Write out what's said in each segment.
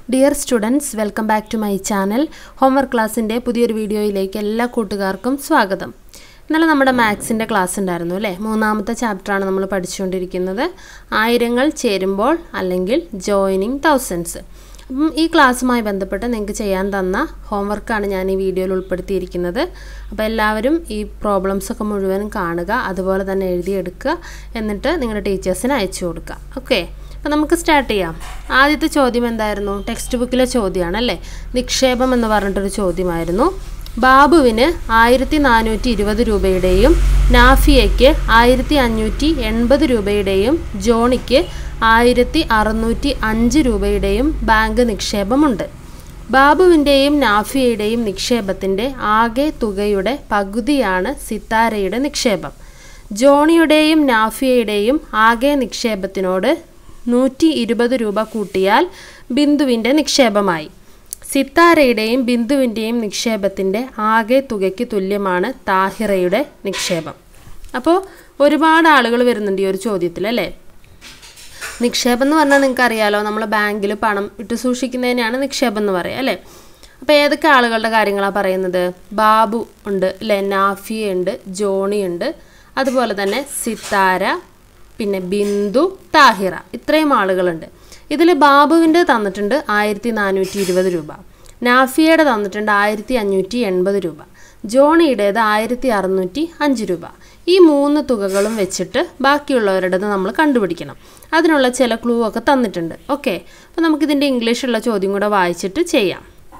Dear students welcome back to my channel homework ക്ലാസ്സിൻ്റെ പുതിയൊരു വീഡിയോയിലേക്ക് എല്ലാ കൂട്ടുകാർക്കും സ്വാഗതം ഇന്നലെ നമ്മുടെ മാത്സിൻ്റെ ക്ലാസ് ഉണ്ടായിരുന്നു അല്ലേ മൂന്നാമത്തെ ചാപ്റ്ററാണ് നമ്മൾ പഠിച്ചുകൊണ്ടിരിക്കുന്നത് ആയിരങ്ങൾ ചേരുമ്പോൾ അല്ലെങ്കിൽ ജോയിനിങ് തൗസൻഡ്സ് അപ്പം ഈ ക്ലാസ്സുമായി ബന്ധപ്പെട്ട് നിങ്ങൾക്ക് ചെയ്യാൻ തന്ന ഹോംവർക്കാണ് ഞാൻ ഈ വീഡിയോയിൽ ഉൾപ്പെടുത്തിയിരിക്കുന്നത് അപ്പോൾ എല്ലാവരും ഈ പ്രോബ്ലംസ് ഒക്കെ മുഴുവനും കാണുക അതുപോലെ തന്നെ എഴുതിയെടുക്കുക എന്നിട്ട് നിങ്ങളുടെ ടീച്ചേഴ്സിന് അയച്ചു കൊടുക്കുക ഓക്കെ അപ്പോൾ നമുക്ക് സ്റ്റാർട്ട് ചെയ്യാം ആദ്യത്തെ ചോദ്യം എന്തായിരുന്നു ടെക്സ്റ്റ് ബുക്കിലെ ചോദ്യമാണ് അല്ലേ നിക്ഷേപം എന്ന് പറഞ്ഞിട്ടൊരു ചോദ്യമായിരുന്നു ബാബുവിന് ആയിരത്തി നാനൂറ്റി ഇരുപത് രൂപയുടെയും നാഫിയയ്ക്ക് ആയിരത്തി അഞ്ഞൂറ്റി എൺപത് രൂപയുടെയും ജോണിക്ക് ആയിരത്തി അറുന്നൂറ്റി അഞ്ച് രൂപയുടെയും ബാങ്ക് നിക്ഷേപമുണ്ട് ബാബുവിൻ്റെയും നാഫിയയുടെയും നിക്ഷേപത്തിൻ്റെ ആകെ തുകയുടെ പകുതിയാണ് സിത്താരയുടെ നിക്ഷേപം ജോണിയുടെയും നാഫിയയുടെയും ആകെ നിക്ഷേപത്തിനോട് നൂറ്റി ഇരുപത് രൂപ കൂട്ടിയാൽ ബിന്ദുവിൻ്റെ നിക്ഷേപമായി സിത്താരയുടെയും ബിന്ദുവിൻ്റെയും നിക്ഷേപത്തിൻ്റെ ആകെ തുകയ്ക്ക് തുല്യമാണ് താഹിറയുടെ നിക്ഷേപം അപ്പോൾ ഒരുപാട് ആളുകൾ വരുന്നുണ്ട് ഈ ഒരു ചോദ്യത്തിൽ അല്ലേ നിക്ഷേപം എന്ന് പറഞ്ഞാൽ നിങ്ങൾക്ക് അറിയാലോ നമ്മൾ ബാങ്കിൽ പണം ഇട്ട് സൂക്ഷിക്കുന്നതിനെയാണ് നിക്ഷേപം എന്ന് പറയുക അല്ലേ അപ്പോൾ ഏതൊക്കെ ആളുകളുടെ കാര്യങ്ങളാണ് പറയുന്നത് ബാബു ഉണ്ട് അല്ലേ നാഫിയ ഉണ്ട് ജോണി ഉണ്ട് അതുപോലെ തന്നെ സിത്താര പിന്നെ ബിന്ദു താഹിറ ഇത്രയും ആളുകളുണ്ട് ഇതിൽ ബാബുവിൻ്റെ തന്നിട്ടുണ്ട് ആയിരത്തി നാനൂറ്റി ഇരുപത് രൂപ നാഫിയയുടെ തന്നിട്ടുണ്ട് ആയിരത്തി അഞ്ഞൂറ്റി എൺപത് രൂപ ജോണിയുടേത് ആയിരത്തി അറുന്നൂറ്റി അഞ്ച് രൂപ ഈ മൂന്ന് തുകകളും വെച്ചിട്ട് ബാക്കിയുള്ളവരുടേത് നമ്മൾ കണ്ടുപിടിക്കണം അതിനുള്ള ചില ക്ലൂ ഒക്കെ തന്നിട്ടുണ്ട് ഓക്കെ അപ്പോൾ നമുക്കിതിൻ്റെ ഇംഗ്ലീഷുള്ള ചോദ്യം കൂടെ വായിച്ചിട്ട് ചെയ്യാം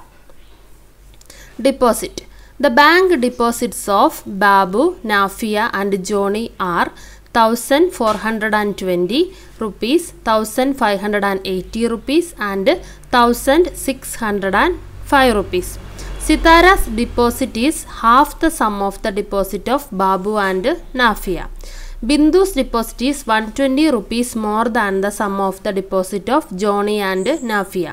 deposit the bank deposits of Babu Nafiya and Johnny are thousand four hundred and twenty rupees thousand five hundred and eighty rupees and thousand six hundred and five rupees Sitara's deposit is half the sum of the deposit of Babu and Nafiya Bindu's deposit is one twenty rupees more than the sum of the deposit of Johnny and Nafiya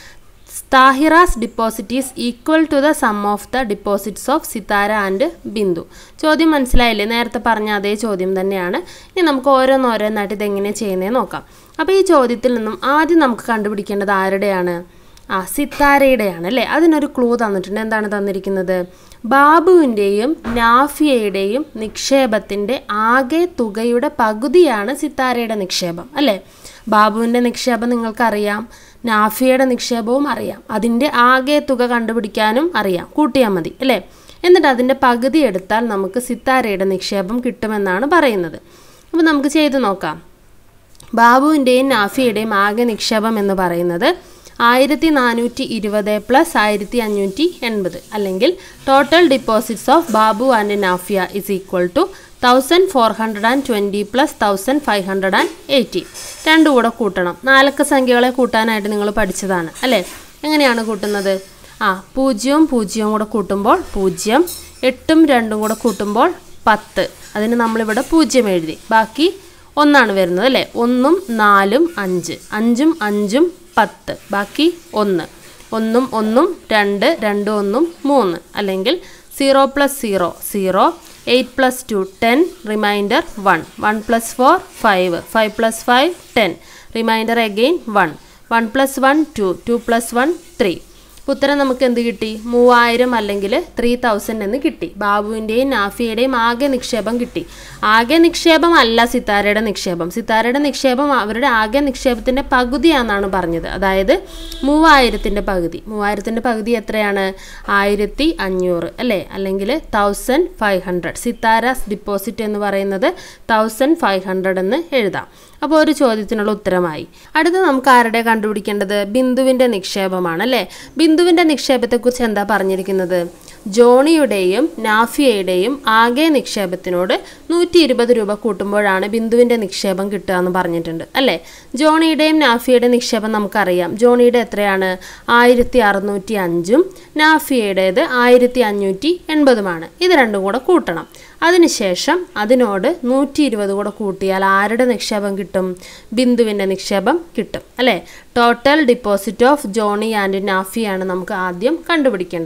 Tahira's deposit is equal to the sum of the deposits of Sitara and Bindu ചോദ്യം മനസ്സിലായില്ലേ നേരത്തെ പറഞ്ഞ അതേ ചോദ്യം തന്നെയാണ് ഇനി നമുക്ക് ഓരോന്നോരോന്നായിട്ട് ഇതെങ്ങനെ ചെയ്യുന്നതെന്ന് നോക്കാം അപ്പോൾ ഈ ചോദ്യത്തിൽ നിന്നും ആദ്യം നമുക്ക് കണ്ടുപിടിക്കേണ്ടത് ആരുടെയാണ് ആ സിത്താരയുടെയാണ് അല്ലേ അതിനൊരു ക്ലൂ തന്നിട്ടുണ്ട് എന്താണ് തന്നിരിക്കുന്നത് ബാബുവിൻ്റെയും നാഫിയയുടെയും നിക്ഷേപത്തിൻ്റെ ആകെ തുകയുടെ പകുതിയാണ് സിത്താരയുടെ നിക്ഷേപം അല്ലേ ബാബുവിൻ്റെ നിക്ഷേപം നിങ്ങൾക്കറിയാം നാഫിയയുടെ നിക്ഷേപവും അറിയാം അതിൻ്റെ ആകെ തുക കണ്ടുപിടിക്കാനും അറിയാം കൂട്ടിയാൽ മതി അല്ലേ എന്നിട്ട് അതിൻ്റെ പകുതി എടുത്താൽ നമുക്ക് സിത്താരയുടെ നിക്ഷേപം കിട്ടുമെന്നാണ് പറയുന്നത് അപ്പോൾ നമുക്ക് ചെയ്തു നോക്കാം ബാബുവിൻ്റെയും നാഫിയയുടെയും ആകെ നിക്ഷേപം എന്ന് പറയുന്നത് ആയിരത്തി നാനൂറ്റി ഇരുപത് പ്ലസ് ആയിരത്തി അഞ്ഞൂറ്റി എൺപത് അല്ലെങ്കിൽ total deposits of Babu and Nafiya is equal to thousand four hundred and twenty plus thousand five hundred and eighty രണ്ടും കൂടെ കൂട്ടണം നാലക്ക സംഖ്യകളെ കൂട്ടാനായിട്ട് നിങ്ങൾ പഠിച്ചതാണ് അല്ലേ എങ്ങനെയാണ് കൂട്ടുന്നത് ആ പൂജ്യവും പൂജ്യവും കൂടെ കൂട്ടുമ്പോൾ പൂജ്യം എട്ടും രണ്ടും കൂടെ കൂട്ടുമ്പോൾ പത്ത് അതിന് നമ്മളിവിടെ പൂജ്യം എഴുതി ബാക്കി ഒന്നാണ് വരുന്നത് അല്ലേ ഒന്നും നാലും അഞ്ച് അഞ്ചും അഞ്ചും പത്ത് ബാക്കി ഒന്ന് ഒന്നും ഒന്നും രണ്ട് രണ്ടും ഒന്നും മൂന്ന് അല്ലെങ്കിൽ zero plus zero zero eight plus two ten reminder one one plus four five five plus five ten reminder again one one plus one two two plus one three ഉത്തരം നമുക്ക് എന്ത് കിട്ടി മൂവായിരം അല്ലെങ്കിൽ ത്രീ തൗസൻഡ് എന്ന് കിട്ടി ബാബുവിൻ്റെയും നാഫിയുടെയും ആകെ നിക്ഷേപം കിട്ടി ആകെ നിക്ഷേപം അല്ല സിത്താരയുടെ നിക്ഷേപം സിത്താരയുടെ നിക്ഷേപം അവരുടെ ആകെ നിക്ഷേപത്തിൻ്റെ പകുതിയാണെന്നാണ് പറഞ്ഞത് അതായത് മൂവായിരത്തിൻ്റെ പകുതി മൂവായിരത്തിൻ്റെ പകുതി എത്രയാണ് ആയിരത്തി അഞ്ഞൂറ് അല്ലേ അല്ലെങ്കിൽ thousand five hundred Sitara's deposit എന്ന് പറയുന്നത് തൗസൻഡ് ഫൈവ് ഹൺഡ്രഡ് എന്ന് എഴുതാം അപ്പോൾ ഒരു ചോദ്യത്തിനുള്ള ഉത്തരമായി അടുത്ത നമുക്ക് ആരുടെ കണ്ടുപിടിക്കേണ്ടത് ബിന്ദുവിൻ്റെ നിക്ഷേപമാണ് അല്ലേ ബിന്ദുവിൻ്റെ നിക്ഷേപത്തെക്കുറിച്ച് എന്താ പറഞ്ഞിരിക്കുന്നത് ജോണിയുടെയും നാഫിയയുടെയും ആകെ നിക്ഷേപത്തിനോട് നൂറ്റി ഇരുപത് രൂപ കൂട്ടുമ്പോഴാണ് ബിന്ദുവിൻ്റെ നിക്ഷേപം കിട്ടുക എന്ന് പറഞ്ഞിട്ടുണ്ട് അല്ലേ ജോണിയുടെയും നാഫിയയുടെ നിക്ഷേപം നമുക്കറിയാം ജോണിയുടെ എത്രയാണ് ആയിരത്തി അറുന്നൂറ്റി അഞ്ചും നാഫിയയുടേത് ആയിരത്തി അഞ്ഞൂറ്റി എൺപതുമാണ് ഇത് രണ്ടും കൂടെ കൂട്ടണം അതിനുശേഷം അതിനോട് നൂറ്റി ഇരുപത് കൂടെ കൂട്ടിയാൽ ആരുടെ നിക്ഷേപം കിട്ടും ബിന്ദുവിൻ്റെ നിക്ഷേപം കിട്ടും അല്ലേ total deposit of Johnny and നാഫിയാണ് നമുക്ക് ആദ്യം കണ്ടുപിടിക്കേണ്ടത്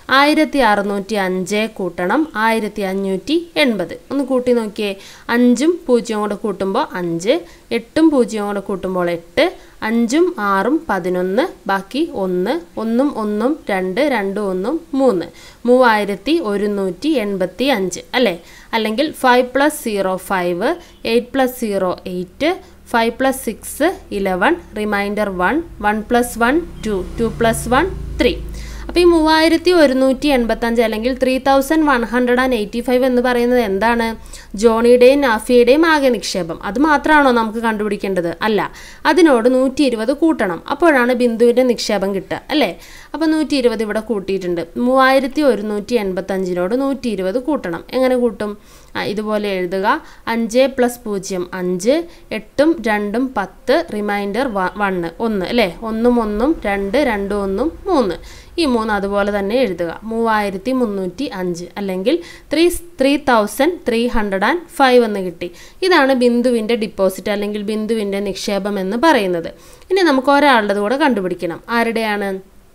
ആയിരത്തി അറുന്നൂറ്റി അഞ്ച് കൂട്ടണം ആയിരത്തി അഞ്ഞൂറ്റി എൺപത് ഒന്ന് കൂട്ടി നോക്കിയേ അഞ്ചും പൂജ്യവും കൂടെ കൂട്ടുമ്പോൾ അഞ്ച് എട്ടും പൂജ്യവും കൂടെ കൂട്ടുമ്പോൾ എട്ട് അഞ്ചും ആറും പതിനൊന്ന് ബാക്കി ഒന്ന് ഒന്നും ഒന്നും രണ്ട് രണ്ടും ഒന്നും മൂന്ന് മൂവായിരത്തി ഒരുന്നൂറ്റി എൺപത്തി അഞ്ച് അല്ലേ അല്ലെങ്കിൽ five plus zero five eight plus zero eight five plus six eleven reminder one one plus one two two plus one three അപ്പോൾ ഈ മൂവായിരത്തി ഒരുന്നൂറ്റി എൺപത്തഞ്ച് അല്ലെങ്കിൽ three thousand one hundred and eighty five എന്ന് പറയുന്നത് എന്താണ് ജോണിയുടെയും നാഫിയുടെയും ആകെ നിക്ഷേപം അത് മാത്രമാണോ നമുക്ക് കണ്ടുപിടിക്കേണ്ടത് അല്ല അതിനോട് നൂറ്റി ഇരുപത് കൂട്ടണം അപ്പോഴാണ് ബിന്ദുവിൻ്റെ നിക്ഷേപം കിട്ടുക അല്ലേ അപ്പോൾ നൂറ്റി ഇരുപത് ഇവിടെ കൂട്ടിയിട്ടുണ്ട് മൂവായിരത്തി ഒരുന്നൂറ്റി എൺപത്തഞ്ചിനോട് നൂറ്റി ഇരുപത് കൂട്ടണം എങ്ങനെ കൂട്ടും ആ, ഇതുപോലെ എഴുതുക അഞ്ച് പ്ലസ് പൂജ്യം അഞ്ച് എട്ടും രണ്ടും പത്ത് റിമൈൻഡർ വണ്ണ് ഒന്ന് അല്ലേ ഒന്നും ഒന്നും രണ്ട് രണ്ടും ഒന്നും മൂന്ന് ഈ മൂന്ന് അതുപോലെ തന്നെ എഴുതുക മൂവായിരത്തി മുന്നൂറ്റി അഞ്ച് അല്ലെങ്കിൽ three three thousand three hundred and five എന്ന് കിട്ടി ഇതാണ് ബിന്ദുവിൻ്റെ ഡിപ്പോസിറ്റ് അല്ലെങ്കിൽ ബിന്ദുവിൻ്റെ നിക്ഷേപം എന്ന് പറയുന്നത് ഇനി നമുക്ക് ഒരാളുടെ കൂടെ കണ്ടുപിടിക്കണം ആരുടെയാണ്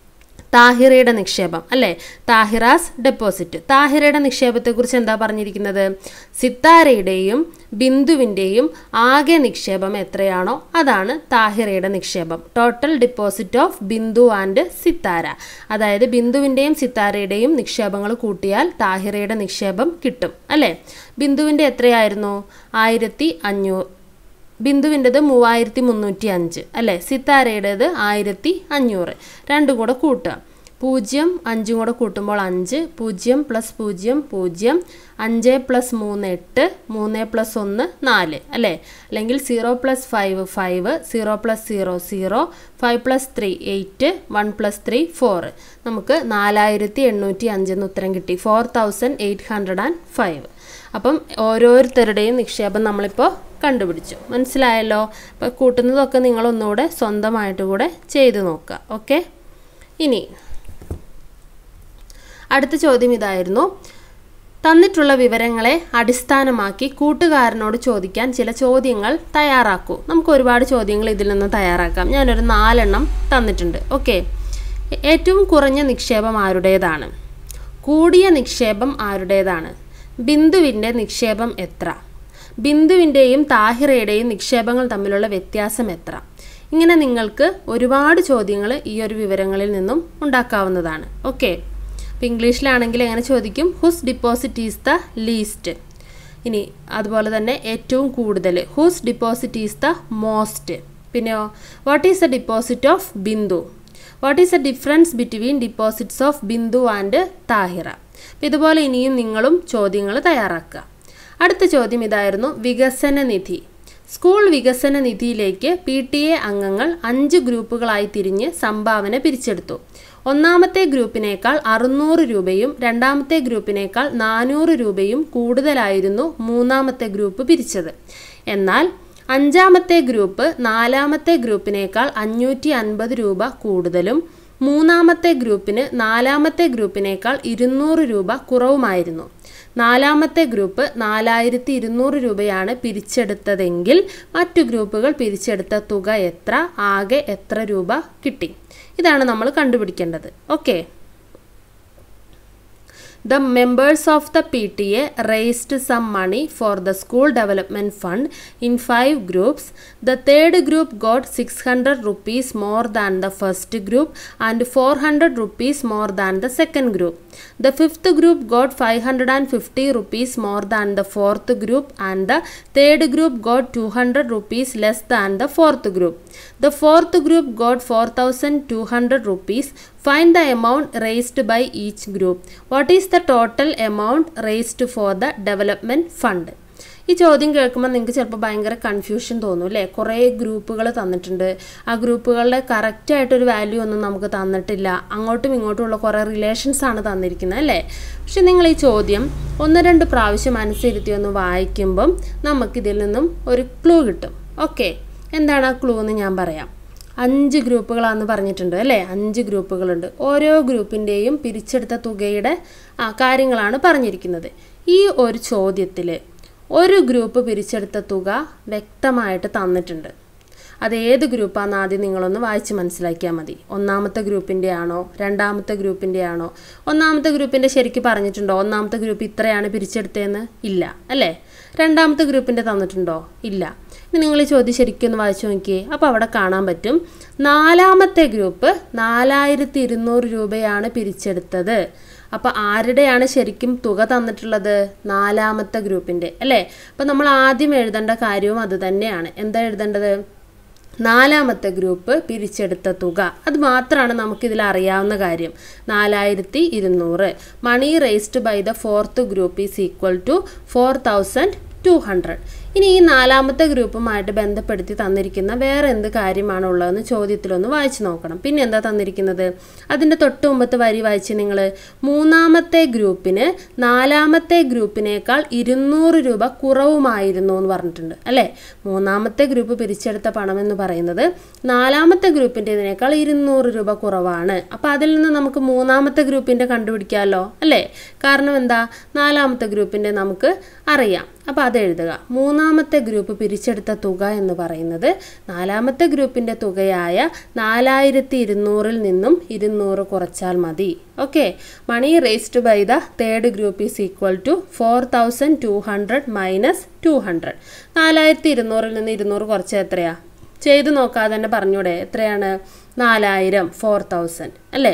താഹിറയുടെ നിക്ഷേപം അല്ലേ താഹിറാസ് ഡെപ്പോസിറ്റ് താഹിറയുടെ നിക്ഷേപത്തെക്കുറിച്ച് എന്താ പറഞ്ഞിരിക്കുന്നത് സിത്താരയുടെയും ബിന്ദുവിൻ്റെയും ആകെ നിക്ഷേപം എത്രയാണോ അതാണ് താഹിറയുടെ നിക്ഷേപം total deposit of Bindu and Sitara അതായത് ബിന്ദുവിൻ്റെയും സിത്താരയുടെയും നിക്ഷേപങ്ങൾ കൂട്ടിയാൽ താഹിറയുടെ നിക്ഷേപം കിട്ടും അല്ലേ ബിന്ദുവിൻ്റെ എത്രയായിരുന്നു ആയിരത്തി അഞ്ഞൂറ് ബിന്ദുവിൻ്റെത് മൂവായിരത്തി മുന്നൂറ്റി അഞ്ച് അല്ലേ സിത്താരയുടേത് ആയിരത്തി അഞ്ഞൂറ് രണ്ടും കൂടെ കൂട്ടുക പൂജ്യം അഞ്ചും കൂടെ കൂട്ടുമ്പോൾ അഞ്ച് പൂജ്യം പ്ലസ് പൂജ്യം പൂജ്യം അഞ്ച് പ്ലസ് മൂന്ന് എട്ട് മൂന്ന് പ്ലസ് ഒന്ന് നാല് അല്ലേ അല്ലെങ്കിൽ zero plus five five zero plus zero zero five plus three eight one plus three four നമുക്ക് നാലായിരത്തി എണ്ണൂറ്റി അഞ്ചെന്ന് ഉത്തരം കിട്ടി four thousand eight hundred and five അപ്പം ഓരോരുത്തരുടെയും നിക്ഷേപം നമ്മളിപ്പോൾ കണ്ടുപിടിച്ചു മനസ്സിലായല്ലോ അപ്പോൾ കൂട്ടുന്നതൊക്കെ നിങ്ങളൊന്നുകൂടെ സ്വന്തമായിട്ട് കൂടെ ചെയ്ത് നോക്കുക ഓക്കെ ഇനി അടുത്ത ചോദ്യം ഇതായിരുന്നു തന്നിട്ടുള്ള വിവരങ്ങളെ അടിസ്ഥാനമാക്കി കൂട്ടുകാരനോട് ചോദിക്കാൻ ചില ചോദ്യങ്ങൾ തയ്യാറാക്കൂ നമുക്ക് ഒരുപാട് ചോദ്യങ്ങൾ ഇതിൽ നിന്ന് തയ്യാറാക്കാം ഞാനൊരു നാലെണ്ണം തന്നിട്ടുണ്ട് ഓക്കെ ഏറ്റവും കുറഞ്ഞ നിക്ഷേപം ആരുടേതാണ് കൂടിയ നിക്ഷേപം ആരുടേതാണ് ബിന്ദുവിൻ്റെ നിക്ഷേപം എത്ര ബിന്ദുവിൻ്റെയും താഹിറയുടെയും നിക്ഷേപങ്ങൾ തമ്മിലുള്ള വ്യത്യാസം എത്ര ഇങ്ങനെ നിങ്ങൾക്ക് ഒരുപാട് ചോദ്യങ്ങൾ ഈ ഒരു വിവരങ്ങളിൽ നിന്നും ഉണ്ടാക്കാവുന്നതാണ് ഓക്കെ അപ്പോൾ ഇംഗ്ലീഷിലാണെങ്കിൽ എങ്ങനെ ചോദിക്കും whose deposit is the least ഇനി അതുപോലെ തന്നെ ഏറ്റവും കൂടുതൽ whose deposit is the most പിന്നെയോ what is the deposit of Bindu what is the difference between deposits of Bindu and Tahira അപ്പോൾ ഇതുപോലെ ഇനിയും നിങ്ങളും ചോദ്യങ്ങൾ തയ്യാറാക്കുക അടുത്ത ചോദ്യം ഇതായിരുന്നു വികസന നിധി സ്കൂൾ വികസന നിധിയിലേക്ക് പി ടി എ അംഗങ്ങൾ അഞ്ച് ഗ്രൂപ്പുകളായി തിരിഞ്ഞ് സംഭാവന പിരിച്ചെടുത്തു ഒന്നാമത്തെ ഗ്രൂപ്പിനേക്കാൾ അറുന്നൂറ് രൂപയും രണ്ടാമത്തെ ഗ്രൂപ്പിനേക്കാൾ നാനൂറ് രൂപയും കൂടുതലായിരുന്നു മൂന്നാമത്തെ ഗ്രൂപ്പ് പിരിച്ചത് എന്നാൽ അഞ്ചാമത്തെ ഗ്രൂപ്പ് നാലാമത്തെ ഗ്രൂപ്പിനേക്കാൾ അഞ്ഞൂറ്റി അൻപത് രൂപ കൂടുതലും മൂന്നാമത്തെ ഗ്രൂപ്പിന് നാലാമത്തെ ഗ്രൂപ്പിനേക്കാൾ ഇരുന്നൂറ് രൂപ കുറവുമായിരുന്നു നാലാമത്തെ ഗ്രൂപ്പ് നാലായിരത്തി ഇരുന്നൂറ് രൂപയാണ് പിരിച്ചെടുത്തതെങ്കിൽ മറ്റു ഗ്രൂപ്പുകൾ പിരിച്ചെടുത്ത തുക എത്ര ആകെ എത്ര രൂപ കിട്ടി ഇതാണ് നമ്മൾ കണ്ടുപിടിക്കേണ്ടത് okay The members of the PTA raised some money for the school development fund in five groups. The third group got 600 rupees more than the first group and 400 rupees more than the second group. The fifth group got 550 rupees more than the fourth group and the third group got 200 rupees less than the fourth group. The fourth group got 4200 rupees. Find the amount raised by each group. What is the total amount raised for the development fund? ഈ ചോദ്യം കേൾക്കുമ്പോൾ നിങ്ങൾക്ക് ചിലപ്പോൾ ഭയങ്കര confusion തോന്നും അല്ലേ കുറേ ഗ്രൂപ്പുകൾ തന്നിട്ടുണ്ട് ആ ഗ്രൂപ്പുകളുടെ കറക്റ്റായിട്ടൊരു വാല്യൂ ഒന്നും നമുക്ക് തന്നിട്ടില്ല അങ്ങോട്ടും ഇങ്ങോട്ടുമുള്ള കുറേ റിലേഷൻസ് ആണ് തന്നിരിക്കുന്നത് അല്ലേ പക്ഷെ നിങ്ങൾ ഈ ചോദ്യം ഒന്ന് രണ്ട് പ്രാവശ്യം അനുസരിത്തി ഒന്ന് വായിക്കുമ്പം നമുക്കിതിൽ നിന്നും ഒരു ക്ലൂ കിട്ടും ഓക്കെ എന്താണ് ആ ക്ലൂ എന്ന് ഞാൻ പറയാം അഞ്ച് ഗ്രൂപ്പുകളാണെന്ന് പറഞ്ഞിട്ടുണ്ട് അല്ലേ അഞ്ച് ഗ്രൂപ്പുകളുണ്ട് ഓരോ ഗ്രൂപ്പിൻ്റെയും പിരിച്ചെടുത്ത തുകയുടെ ആ കാര്യങ്ങളാണ് പറഞ്ഞിരിക്കുന്നത് ഈ ഒരു ചോദ്യത്തിൽ ഒരു ഗ്രൂപ്പ് പിരിച്ചെടുത്ത തുക വ്യക്തമായിട്ട് തന്നിട്ടുണ്ട് അത് ഏത് ഗ്രൂപ്പാണെന്ന് ആദ്യം നിങ്ങളൊന്ന് വായിച്ച് മനസ്സിലാക്കിയാൽ മതി ഒന്നാമത്തെ ഗ്രൂപ്പിൻ്റെ ആണോ രണ്ടാമത്തെ ഗ്രൂപ്പിൻ്റെ ആണോ ഒന്നാമത്തെ ഗ്രൂപ്പിൻ്റെ ശരിക്ക് പറഞ്ഞിട്ടുണ്ടോ ഒന്നാമത്തെ ഗ്രൂപ്പ് ഇത്രയാണ് പിരിച്ചെടുത്തതെന്ന് ഇല്ല അല്ലേ രണ്ടാമത്തെ ഗ്രൂപ്പിൻ്റെ തന്നിട്ടുണ്ടോ ഇല്ല ഇനി നിങ്ങൾ ഈ ചോദ്യം ശരിക്കും ഒന്ന് വായിച്ചു നോക്കിയേ അപ്പോൾ അവിടെ കാണാൻ പറ്റും നാലാമത്തെ ഗ്രൂപ്പ് നാലായിരത്തി ഇരുന്നൂറ് രൂപയാണ് പിരിച്ചെടുത്തത് അപ്പോൾ ആരുടെയാണ് ശരിക്കും തുക തന്നിട്ടുള്ളത് നാലാമത്തെ ഗ്രൂപ്പിൻ്റെ അല്ലേ അപ്പോൾ നമ്മൾ ആദ്യം എഴുതേണ്ട കാര്യവും അത് തന്നെയാണ് എന്താ എഴുതേണ്ടത് നാലാമത്തെ ഗ്രൂപ്പ് പിരിച്ചെടുത്ത തുക അത് മാത്രമാണ് നമുക്കിതിൽ അറിയാവുന്ന കാര്യം നാലായിരത്തി ഇരുന്നൂറ് money raised by the fourth group is equal to four thousand two hundred ഇനി ഈ നാലാമത്തെ ഗ്രൂപ്പുമായിട്ട് ബന്ധപ്പെടുത്തി തന്നിരിക്കുന്ന വേറെ എന്ത് കാര്യമാണ് ഉള്ളതെന്ന് ചോദ്യത്തിലൊന്ന് വായിച്ചു നോക്കണം പിന്നെ എന്താ തന്നിരിക്കുന്നത് അതിൻ്റെ തൊട്ട് മുമ്പത്തെ വരി വായിച്ച് നിങ്ങൾ മൂന്നാമത്തെ ഗ്രൂപ്പിന് നാലാമത്തെ ഗ്രൂപ്പിനേക്കാൾ ഇരുന്നൂറ് രൂപ കുറവുമായിരുന്നു എന്ന് പറഞ്ഞിട്ടുണ്ട് അല്ലേ മൂന്നാമത്തെ ഗ്രൂപ്പ് പിരിച്ചെടുത്ത പണം എന്ന് പറയുന്നത് നാലാമത്തെ ഗ്രൂപ്പിൻ്റെതിനേക്കാൾ ഇരുന്നൂറ് രൂപ കുറവാണ് അപ്പോൾ അതിൽ നിന്ന് നമുക്ക് മൂന്നാമത്തെ ഗ്രൂപ്പിൻ്റെ കണ്ടുപിടിക്കാമല്ലോ അല്ലേ കാരണം എന്താ നാലാമത്തെ ഗ്രൂപ്പിൻ്റെ നമുക്ക് അറിയാം അപ്പോൾ അത് എഴുതുക മൂന്നാമത്തെ ഗ്രൂപ്പ് പിരിച്ചെടുത്ത തുക എന്ന് പറയുന്നത് നാലാമത്തെ ഗ്രൂപ്പിൻ്റെ തുകയായ നാലായിരത്തി ഇരുന്നൂറിൽ നിന്നും ഇരുന്നൂറ് കുറച്ചാൽ മതി okay money raised by the third group is equal to four thousand two hundred minus two hundred നാലായിരത്തി ഇരുന്നൂറിൽ നിന്ന് ഇരുന്നൂറ് കുറച്ച് എത്രയാ ചെയ്ത് നോക്കാതെ തന്നെ പറഞ്ഞൂടെ എത്രയാണ് നാലായിരം ഫോർ തൗസൻഡ് അല്ലേ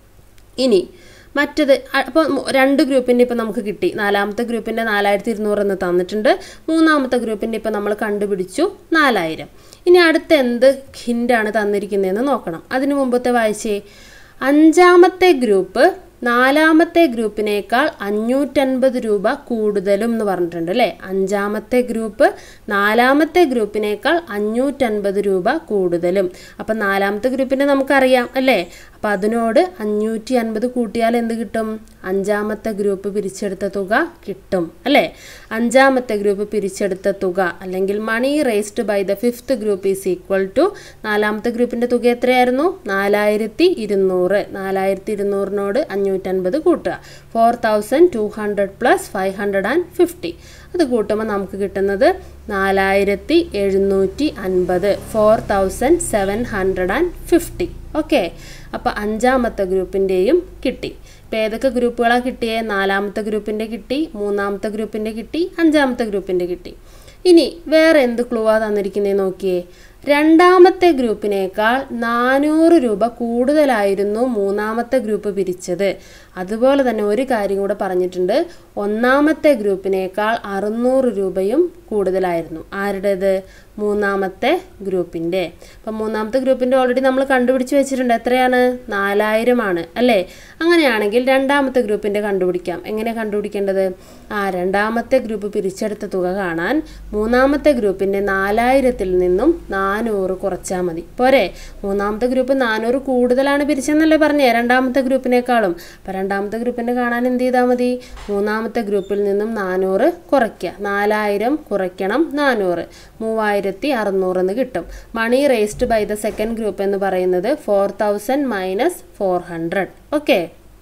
ഇനി മറ്റത് അപ്പോൾ രണ്ട് ഗ്രൂപ്പിൻ്റെ ഇപ്പോൾ നമുക്ക് കിട്ടി നാലാമത്തെ ഗ്രൂപ്പിൻ്റെ നാലായിരത്തി ഇരുന്നൂറ് എന്ന് തന്നിട്ടുണ്ട് മൂന്നാമത്തെ ഗ്രൂപ്പിൻ്റെ ഇപ്പോൾ നമ്മൾ കണ്ടുപിടിച്ചു നാലായിരം ഇനി അടുത്ത എന്ത് ഹിൻ്റാണ് തന്നിരിക്കുന്നതെന്ന് നോക്കണം അതിനു മുമ്പത്തെ വായിച്ചേ അഞ്ചാമത്തെ ഗ്രൂപ്പ് നാലാമത്തെ ഗ്രൂപ്പിനേക്കാൾ അഞ്ഞൂറ്റൻപത് രൂപ കൂടുതലും എന്ന് പറഞ്ഞിട്ടുണ്ട് അല്ലേ അഞ്ചാമത്തെ ഗ്രൂപ്പ് നാലാമത്തെ ഗ്രൂപ്പിനേക്കാൾ അഞ്ഞൂറ്റൻപത് രൂപ കൂടുതലും അപ്പം നാലാമത്തെ ഗ്രൂപ്പിനെ നമുക്കറിയാം അല്ലേ അപ്പം അതിനോട് അഞ്ഞൂറ്റി അൻപത് കൂട്ടിയാൽ എന്ത് കിട്ടും അഞ്ചാമത്തെ ഗ്രൂപ്പ് പിരിച്ചെടുത്ത തുക കിട്ടും അല്ലേ അഞ്ചാമത്തെ ഗ്രൂപ്പ് പിരിച്ചെടുത്ത തുക അല്ലെങ്കിൽ money raised by the fifth group is equal to നാലാമത്തെ ഗ്രൂപ്പിൻ്റെ തുക എത്രയായിരുന്നു നാലായിരത്തി ഇരുന്നൂറ് നാലായിരത്തി ഇരുന്നൂറിനോട് അഞ്ഞൂറ്റൻപത് കൂട്ടുക four thousand two hundred plus five hundred and fifty അത് കൂട്ടുമ്പോൾ നമുക്ക് കിട്ടുന്നത് നാലായിരത്തി എഴുന്നൂറ്റി അൻപത് four thousand seven hundred and fifty okay അപ്പോൾ അഞ്ചാമത്തെ ഗ്രൂപ്പിൻ്റെയും കിട്ടി ഇപ്പോൾ ഏതൊക്കെ ഗ്രൂപ്പുകളാണ് കിട്ടിയേ നാലാമത്തെ ഗ്രൂപ്പിൻ്റെ കിട്ടി മൂന്നാമത്തെ ഗ്രൂപ്പിൻ്റെ കിട്ടി അഞ്ചാമത്തെ ഗ്രൂപ്പിൻ്റെ കിട്ടി ഇനി വേറെ എന്ത് ക്ലൂവാ തന്നിരിക്കുന്നത് നോക്കിയേ രണ്ടാമത്തെ ഗ്രൂപ്പിനേക്കാൾ നാനൂറ് രൂപ കൂടുതലായിരുന്നു മൂന്നാമത്തെ ഗ്രൂപ്പ് പിരിച്ചത് അതുപോലെ തന്നെ ഒരു കാര്യം കൂടെ പറഞ്ഞിട്ടുണ്ട് ഒന്നാമത്തെ ഗ്രൂപ്പിനേക്കാൾ അറുന്നൂറ് രൂപയും കൂടുതലായിരുന്നു ആരുടേത് മൂന്നാമത്തെ ഗ്രൂപ്പിൻ്റെ അപ്പം മൂന്നാമത്തെ ഗ്രൂപ്പിൻ്റെ ഓൾറെഡി നമ്മൾ കണ്ടുപിടിച്ച് വെച്ചിട്ടുണ്ട് എത്രയാണ് നാലായിരമാണ് അല്ലേ അങ്ങനെയാണെങ്കിൽ രണ്ടാമത്തെ ഗ്രൂപ്പിൻ്റെ കണ്ടുപിടിക്കാം എങ്ങനെ കണ്ടുപിടിക്കേണ്ടത് ആ രണ്ടാമത്തെ ഗ്രൂപ്പ് പിരിച്ചെടുത്ത തുക കാണാൻ മൂന്നാമത്തെ ഗ്രൂപ്പിൻ്റെ നാലായിരത്തിൽ നിന്നും നാനൂറ് കുറച്ചാൽ മതി പോരെ മൂന്നാമത്തെ ഗ്രൂപ്പ് നാനൂറ് കൂടുതലാണ് പിരിച്ചെന്നല്ലേ പറഞ്ഞേ രണ്ടാമത്തെ ഗ്രൂപ്പിനേക്കാളും അപ്പം രണ്ടാമത്തെ ഗ്രൂപ്പിൻ്റെ കാണാൻ എന്ത് ചെയ്താൽ മതി മൂന്നാമത്തെ ഗ്രൂപ്പിൽ നിന്നും നാനൂറ് കുറയ്ക്കുക നാലായിരം കുറയ്ക്കണം നാനൂറ് മൂവായിരത്തി അറുന്നൂറ് എന്ന് കിട്ടും money raised by the second group എന്ന് പറയുന്നത് four thousand minus four hundred okay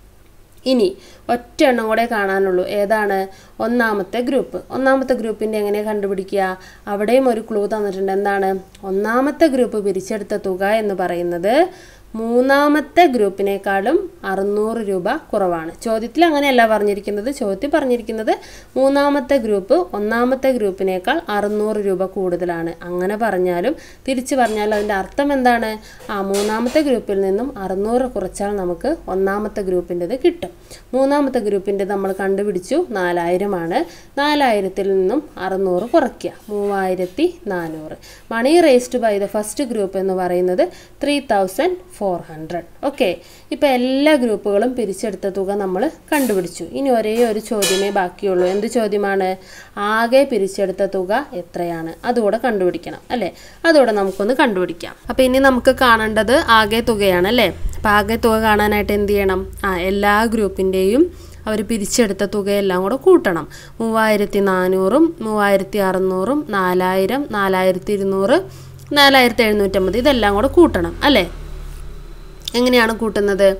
ഇനി ഒറ്റ എണ്ണം കൂടെ കാണാനുള്ളൂ ഏതാണ് ഒന്നാമത്തെ ഗ്രൂപ്പ് ഒന്നാമത്തെ ഗ്രൂപ്പിൻ്റെ എങ്ങനെ കണ്ടുപിടിക്കുക അവിടെയും ഒരു ക്ലൂ തന്നിട്ടുണ്ട് എന്താണ് ഒന്നാമത്തെ ഗ്രൂപ്പ് പിരിച്ചെടുത്ത തുക എന്ന് പറയുന്നത് മൂന്നാമത്തെ ഗ്രൂപ്പിനേക്കാളും അറുന്നൂറ് രൂപ കുറവാണ് ചോദ്യത്തിൽ അങ്ങനെയല്ല പറഞ്ഞിരിക്കുന്നത് ചോദ്യത്തിൽ പറഞ്ഞിരിക്കുന്നത് മൂന്നാമത്തെ ഗ്രൂപ്പ് ഒന്നാമത്തെ ഗ്രൂപ്പിനേക്കാൾ അറുന്നൂറ് രൂപ കൂടുതലാണ് അങ്ങനെ പറഞ്ഞാലും തിരിച്ചു പറഞ്ഞാലും അതിൻ്റെ അർത്ഥം എന്താണ് ആ മൂന്നാമത്തെ ഗ്രൂപ്പിൽ നിന്നും അറുന്നൂറ് കുറച്ചാൽ നമുക്ക് ഒന്നാമത്തെ ഗ്രൂപ്പിൻ്റെത് കിട്ടും മൂന്നാമത്തെ ഗ്രൂപ്പിൻ്റെ നമ്മൾ കണ്ടുപിടിച്ചു നാലായിരമാണ് നാലായിരത്തിൽ നിന്നും അറുന്നൂറ് കുറയ്ക്കുക മൂവായിരത്തി നാനൂറ് money raised by the first group എന്ന് പറയുന്നത് three thousand four hundred okay ഇപ്പോൾ എല്ലാ ഗ്രൂപ്പുകളും പിരിച്ചെടുത്ത തുക നമ്മൾ കണ്ടുപിടിച്ചു ഇനി ഒരേ ഒരു ചോദ്യമേ ബാക്കിയുള്ളൂ എന്ത് ചോദ്യമാണ് ആകെ പിരിച്ചെടുത്ത തുക എത്രയാണ് അതുകൂടെ കണ്ടുപിടിക്കണം അല്ലേ അതുകൂടെ നമുക്കൊന്ന് കണ്ടുപിടിക്കാം അപ്പോൾ ഇനി നമുക്ക് കാണേണ്ടത് ആകെ തുകയാണ് അല്ലേ അപ്പോൾ ആകെ തുക കാണാനായിട്ട് എന്ത് ചെയ്യണം ആ എല്ലാ ഗ്രൂപ്പിൻ്റെയും അവർ പിരിച്ചെടുത്ത തുകയെല്ലാം കൂടെ കൂട്ടണം മൂവായിരത്തി നാനൂറും മൂവായിരത്തി അറുന്നൂറും നാലായിരം നാലായിരത്തി ഇരുന്നൂറ് നാലായിരത്തി എഴുന്നൂറ്റമ്പത് ഇതെല്ലാം കൂടെ കൂട്ടണം അല്ലേ എങ്ങനെയാണ് കൂട്ടുന്നത്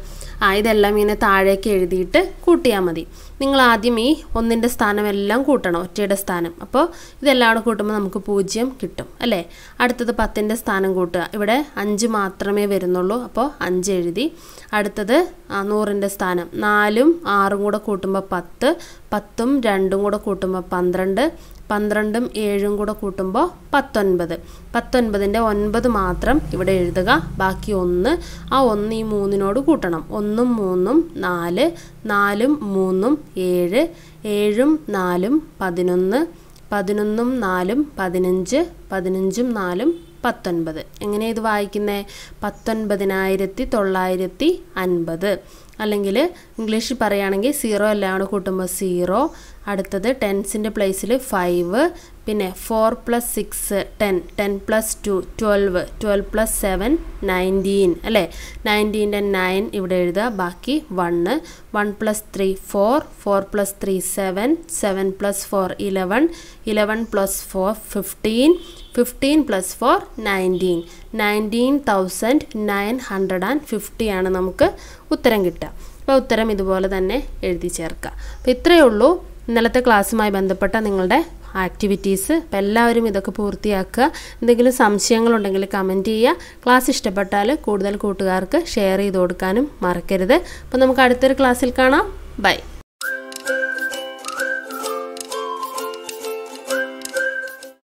ആ ഇതെല്ലാം ഇങ്ങനെ താഴേക്ക് എഴുതിയിട്ട് കൂട്ടിയാൽ മതി നിങ്ങൾ ആദ്യം ഈ ഒന്നിൻ്റെ സ്ഥാനം എല്ലാം കൂട്ടണം ഒറ്റയുടെ സ്ഥാനം അപ്പോൾ ഇതെല്ലാം കൂടെ കൂട്ടുമ്പോൾ നമുക്ക് പൂജ്യം കിട്ടും അല്ലേ അടുത്തത് പത്തിൻ്റെ സ്ഥാനം കൂട്ടുക ഇവിടെ അഞ്ച് മാത്രമേ വരുന്നുള്ളൂ അപ്പോൾ അഞ്ച് എഴുതി അടുത്തത് ആ, നൂറിൻ്റെ സ്ഥാനം നാലും ആറും കൂടെ കൂട്ടുമ്പോൾ പത്ത് പത്തും രണ്ടും കൂടെ കൂട്ടുമ്പോൾ പന്ത്രണ്ട് പന്ത്രണ്ടും ഏഴും കൂടെ കൂട്ടുമ്പോൾ പത്തൊൻപത് പത്തൊൻപതിൻ്റെ ഒൻപത് മാത്രം ഇവിടെ എഴുതുക ബാക്കി ഒന്ന് ആ ഒന്ന് ഈ മൂന്നിനോട് കൂട്ടണം ഒന്നും മൂന്നും നാല് നാലും മൂന്നും ഏഴ് ഏഴും നാലും പതിനൊന്ന് പതിനൊന്നും നാലും പതിനഞ്ച് പതിനഞ്ചും നാലും പത്തൊൻപത് എങ്ങനെ ഇത് വായിക്കുന്നത് പത്തൊൻപതിനായിരത്തി തൊള്ളായിരത്തി അൻപത് അല്ലെങ്കിൽ ഇംഗ്ലീഷിൽ പറയുകയാണെങ്കിൽ സീറോ എല്ലാം കൂടെ കൂട്ടുമ്പോൾ സീറോ അടുത്തത് ടെൻസിൻ്റെ പ്ലേസിൽ ഫൈവ് പിന്നെ four plus six ten ten plus two twelve twelve plus seven nineteen അല്ലേ നയൻറ്റീൻ്റെ നയൻ ഇവിടെ എഴുതുക ബാക്കി one one plus three four four plus three seven seven plus four eleven eleven plus four fifteen fifteen plus four nineteen nineteen thousand nine hundred and fifty ആണ് നമുക്ക് ഉത്തരം കിട്ടുക അപ്പോൾ ഉത്തരം ഇതുപോലെ തന്നെ എഴുതി ചേർക്കുക അപ്പോൾ ഇത്രയേ ഉള്ളൂ ഇന്നലത്തെ ക്ലാസ്സുമായി ബന്ധപ്പെട്ട നിങ്ങളുടെ ആക്ടിവിറ്റീസ് അപ്പോൾ എല്ലാവരും ഇതൊക്കെ പൂർത്തിയാക്കുക എന്തെങ്കിലും സംശയങ്ങളുണ്ടെങ്കിൽ കമൻറ്റ് ചെയ്യുക ക്ലാസ് ഇഷ്ടപ്പെട്ടാൽ കൂടുതൽ കൂട്ടുകാർക്ക് ഷെയർ ചെയ്ത് കൊടുക്കാനും മറക്കരുത് അപ്പോൾ നമുക്ക് അടുത്തൊരു ക്ലാസ്സിൽ കാണാം ബൈ